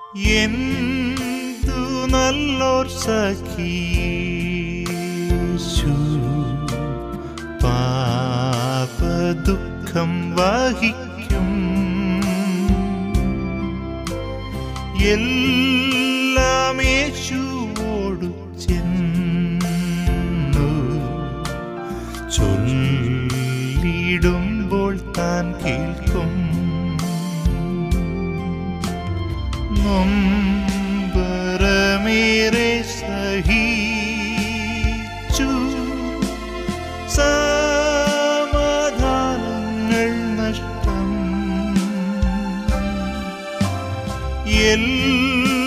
എന്തു നല്ലോർ സഖീശു പാപദുഃഖം വഹിക്കും എല്ലാം യേശുവോടു ചെന്നു ചൊല്ലിടുമ്പോൾ താൻ കേൾക്കും നൊമ്പരമേറെ സഹിച്ചു സമാധാനങ്ങൾ നഷ്ടം എല്ലാം